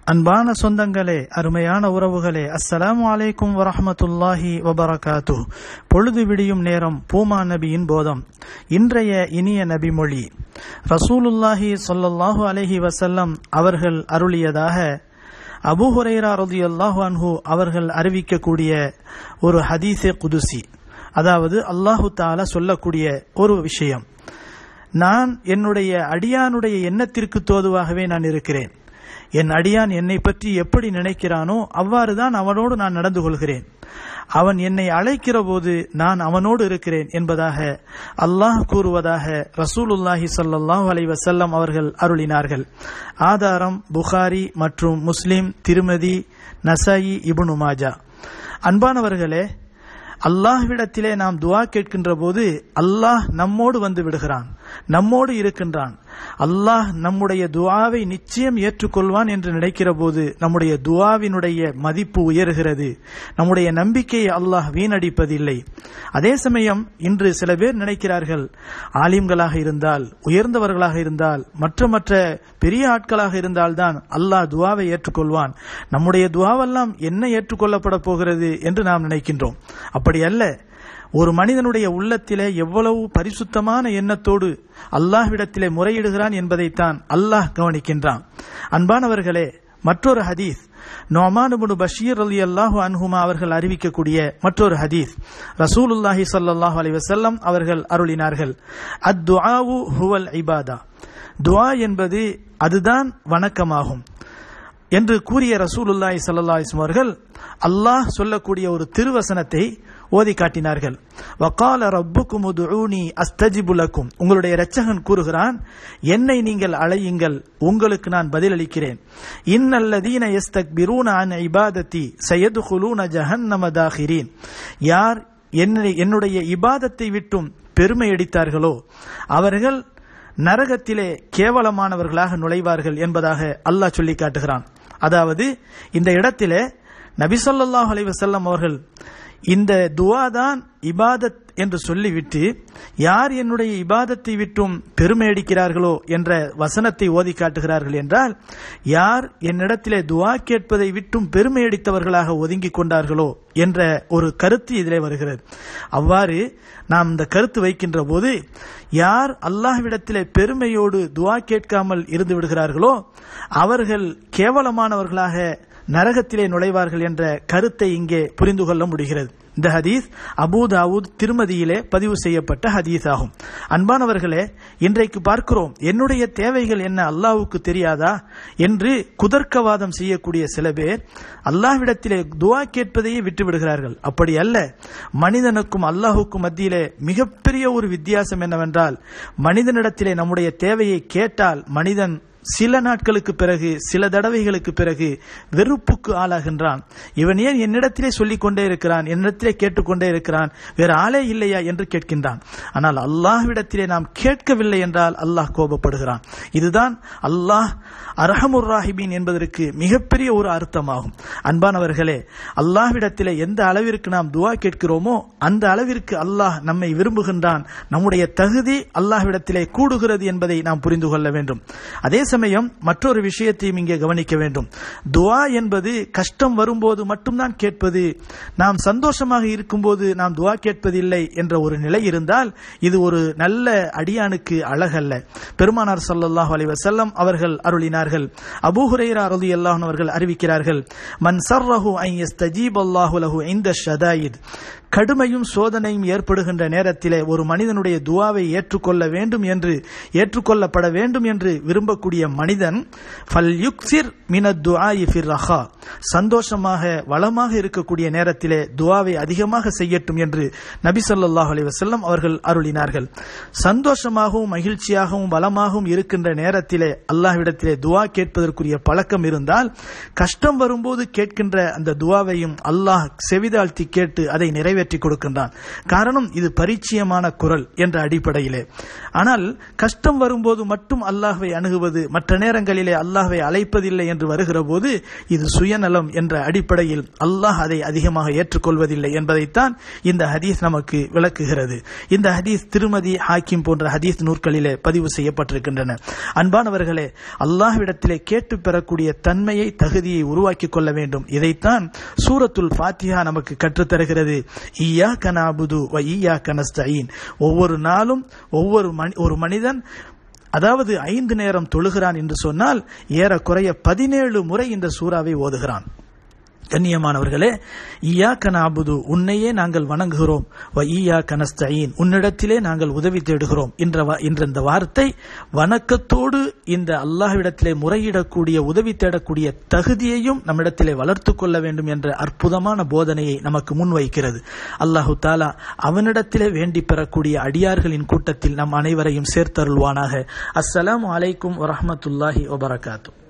அன்பான சொந்தங்களே அருமையான உறவுகளே அஸ்ஸலாமு அலைக்கும் வரஹமத்துல்லாஹி வபரகாத்து பொழுது விடியும் நேரம் பூமா நபியின் போதம் இன்றைய இனிய நபிமொழி ரசூலுல்லாஹி சொல்லல்லாஹு அலைஹி வசல்லம் அவர்கள் அருளியதாக அபு ஹுரைரா ரதியல்லாஹு அன்ஹு அவர்கள் அறிவிக்கக்கூடிய ஒரு ஹதீஸே குதுசி அதாவது அல்லாஹு தாலா சொல்லக்கூடிய ஒரு விஷயம் நான் என்னுடைய அடியானுடைய எண்ணத்திற்கு தோதுவாகவே நான் இருக்கிறேன் என் அடியான் என்னை பற்றி எப்படி நினைக்கிறானோ அவ்வாறுதான் அவனோடு நான் நடந்து கொள்கிறேன் அவன் என்னை அழைக்கிற போது நான் அவனோடு இருக்கிறேன் என்பதாக அல்லாஹ் கூறுவதாக ரசூலுல்லாஹி சல்லாஹூ அலை வசல்லம் அவர்கள் அருளினார்கள் ஆதாரம் புகாரி மற்றும் முஸ்லிம் திருமதி நசாயி இபுனு மாஜா அன்பானவர்களே அல்லாஹ்விடத்திலே நாம் துவா கேட்கின்ற போது அல்லாஹ் நம்மோடு வந்து விடுகிறான் நம்மோடு இருக்கின்றான் அல்லாஹ் நம்முடைய துவாவை நிச்சயம் ஏற்றுக்கொள்வான் என்று நினைக்கிற போது நம்முடைய துவாவினுடைய மதிப்பு உயர்கிறது நம்முடைய நம்பிக்கையை அல்லாஹ் வீணடிப்பதில்லை அதே சமயம் இன்று சில பேர் நினைக்கிறார்கள் ஆலிம்களாக இருந்தால் உயர்ந்தவர்களாக இருந்தால் மற்ற மற்ற பெரிய ஆட்களாக இருந்தால்தான் அல்லாஹ் துவாவை ஏற்றுக்கொள்வான் நம்முடைய துவாவெல்லாம் என்ன ஏற்றுக்கொள்ளப்பட போகிறது என்று நாம் நினைக்கின்றோம் அப்படி அல்ல ஒரு மனிதனுடைய உள்ளத்திலே எவ்வளவு பரிசுத்தமான எண்ணத்தோடு அல்லாஹ்விடத்திலே முறையிடுகிறான் என்பதைத்தான் அல்லாஹ் கவனிக்கின்றான் அன்பானவர்களே மற்றொரு ஹதீஸ் நொமானுபுடு பஷீர் அலி அல்லாஹு அன்ஹுமா அவர்கள் அறிவிக்கக்கூடிய மற்றொரு ஹதீஸ் ரசூலுல்லாஹி சல்லாஹூ அலி வசல்லம் அவர்கள் அருளினார்கள் அத் துஆவு ஹுவல் இபாதா துஆ என்பது அதுதான் வணக்கமாகும் என்று கூறிய ரசூலுல்லாஹி சல்லா அவர்கள் அல்லாஹ் சொல்லக்கூடிய ஒரு திருவசனத்தை ஓதி காட்டினார்கள் வக்கால ரப்புக்கும் உதுஊனி அஸ்தஜிபுலக்கும் உங்களுடைய இரட்சகன் கூறுகிறான் என்னை நீங்கள் அழையுங்கள் உங்களுக்கு நான் பதிலளிக்கிறேன் இன்னல்லதீன யஸ்தக்பிரூன அன் இபாதத்தி சயதுகுலூன ஜஹன்னம தாஹிரீன் யார் என்னை என்னுடைய இபாதத்தை விட்டும் பெருமை அடித்தார்களோ அவர்கள் நரகத்திலே கேவலமானவர்களாக நுழைவார்கள் என்பதாக அல்லாஹ் சொல்லி காட்டுகிறான் அதாவது இந்த இடத்திலே நபிசல்லாஹ் அலைவசல்லம் அவர்கள் இந்த துவா தான் இபாதத் என்று சொல்லிவிட்டு யார் என்னுடைய இபாதத்தை விட்டும் பெருமை அடிக்கிறார்களோ என்ற வசனத்தை ஓதி காட்டுகிறார்கள் என்றால் யார் என்னிடத்திலே துவா கேட்பதை விட்டும் பெருமை அடித்தவர்களாக ஒதுங்கி கொண்டார்களோ என்ற ஒரு கருத்து இதிலே வருகிறது அவ்வாறு நாம் இந்த கருத்து வைக்கின்ற போது யார் அல்லாஹ்விடத்திலே பெருமையோடு துவா கேட்காமல் இருந்து விடுகிறார்களோ அவர்கள் கேவலமானவர்களாக நரகத்திலே நுழைவார்கள் என்ற கருத்தை இங்கே புரிந்து கொள்ள முடிகிறது இந்த ஹதீஸ் அபூதாவூத் திருமதியிலே பதிவு செய்யப்பட்ட ஹதீஸ் ஆகும் அன்பானவர்களே இன்றைக்கு பார்க்கிறோம் என்னுடைய தேவைகள் என்ன அல்லாஹுக்கு தெரியாதா என்று குதர்க்கவாதம் செய்யக்கூடிய சில பேர் அல்லாஹ்விடத்திலே துவா கேட்பதையே விட்டு விடுகிறார்கள் அப்படி அல்ல மனிதனுக்கும் அல்லாஹுக்கும் மத்தியிலே மிகப்பெரிய ஒரு வித்தியாசம் என்னவென்றால் மனிதனிடத்திலே நம்முடைய தேவையை கேட்டால் மனிதன் சில நாட்களுக்கு பிறகு சில தடவைகளுக்கு பிறகு வெறுப்புக்கு ஆளாகின்றான் இவன் ஏன் என்னிடத்திலே சொல்லிக் கொண்டே இருக்கிறான் என்னிடத்திலே கேட்டுக்கொண்டே இருக்கிறான் வேற ஆளே இல்லையா என்று கேட்கின்றான் ஆனால் அல்லாஹ்விடத்திலே நாம் கேட்கவில்லை என்றால் அல்லாஹ் கோபப்படுகிறான் இதுதான் அல்லாஹ் அரஹமுர் ராஹிபீன் என்பதற்கு மிகப்பெரிய ஒரு அர்த்தமாகும் அன்பானவர்களே அல்லாஹ்விடத்திலே எந்த அளவிற்கு நாம் துவா கேட்கிறோமோ அந்த அளவிற்கு அல்லாஹ் நம்மை விரும்புகின்றான் நம்முடைய தகுதி அல்லாஹ்விடத்திலே கூடுகிறது என்பதை நாம் புரிந்து கொள்ள வேண்டும் அதே சமயம் மற்றொரு விஷயத்தையும் இங்கே கவனிக்க வேண்டும் துவா என்பது கஷ்டம் வரும்போது மட்டும்தான் கேட்பது நாம் சந்தோஷமாக இருக்கும்போது நாம் துவா கேட்பதில்லை என்ற ஒரு நிலை இருந்தால் இது ஒரு நல்ல அடியானுக்கு அழகல்ல பெருமானார் சல்லல்லாஹு அலைஹி வஸல்லம் அவர்கள் அருளினார்கள் அபூ ஹுரைரா ரலியல்லாஹு அவர்கள் அறிவிக்கிறார்கள் மன் சர்ரஹு ஐ யஸ்தஜீப் அல்லாஹு லஹு இந்த ஷதாயித் கடுமையும் சோதனையும் ஏற்படுகின்ற நேரத்திலே ஒரு மனிதனுடைய துவாவை ஏற்றுக்கொள்ள வேண்டும் என்று ஏற்றுக்கொள்ளப்பட வேண்டும் என்று விரும்பக்கூடிய மனிதன் ஃபல் யுக்சிர் மின துஆஇ ஃபிர் ரஹா சந்தோஷமாக வளமாக இருக்கக்கூடிய நேரத்திலே துவாவை அதிகமாக செய்யட்டும் என்று நபி ஸல்லல்லாஹு அலைஹி வஸல்லம் அவர்கள் அருளினார்கள் சந்தோஷமாகவும் மகிழ்ச்சியாகவும் வளமாகவும் இருக்கின்ற நேரத்திலே அல்லாஹ்விடத்திலே துவா கேட்பதற்குரிய பழக்கம் இருந்தால் கஷ்டம் வரும்போது கேட்கின்ற அந்த துவாவையும் அல்லாஹ் செவிதாழ்த்தி கேட்டு அதை நிறைவேற்றி கொடுக்கின்றான் காரணம் இது பரிச்சயமான குரல் என்ற அடிப்படையிலே ஆனால் கஷ்டம் வரும்போது மட்டும் அல்லாஹ்வை அணுகுவது மற்ற நேரங்களிலே அல்லாஹ்வை அழைப்பதில்லை என்று வருகிற போது இது சுய சுயநலம் என்ற அடிப்படையில் அல்லாஹ் அதை அதிகமாக ஏற்றுக்கொள்வதில்லை என்பதைத்தான் இந்த ஹதீஸ் நமக்கு விளக்குகிறது இந்த ஹதீஸ் திருமதி ஹாக்கிம் போன்ற ஹதீஸ் நூற்களிலே பதிவு செய்யப்பட்டிருக்கின்றன அன்பானவர்களே அல்லாஹ்விடத்திலே கேட்டு பெறக்கூடிய தன்மையை தகுதியை உருவாக்கி கொள்ள வேண்டும் இதைத்தான் சூரத்துல் ஃபாத்திஹா நமக்கு கற்றுத்தருகிறது ஈயா கனாபுது வ ஈயா கனஸ்தீன் ஒவ்வொரு நாளும் ஒவ்வொரு மனி ஒரு மனிதன் அதாவது ஐந்து நேரம் தொழுகிறான் என்று சொன்னால் ஏறக்குறைய பதினேழு முறை இந்த சூறாவை ஓதுகிறான் கண்ணியமானவர்களே ஈயா கனாபுது உன்னையே நாங்கள் வணங்குகிறோம் வ ஈயா கனஸ்தீன் உன்னிடத்திலே நாங்கள் உதவி தேடுகிறோம் என்ற என்ற இந்த வார்த்தை வணக்கத்தோடு இந்த அல்லாஹ்விடத்திலே முறையிடக்கூடிய உதவி தேடக்கூடிய தகுதியையும் நம்மிடத்திலே வளர்த்து கொள்ள வேண்டும் என்ற அற்புதமான போதனையை நமக்கு முன்வைக்கிறது அல்லாஹு தாலா அவனிடத்திலே வேண்டி பெறக்கூடிய அடியார்களின் கூட்டத்தில் நம் அனைவரையும் சேர்த்தருள்வானாக அஸ்ஸலாமு அலைக்கும் வரஹமத்துல்லாஹி வபரகாத்து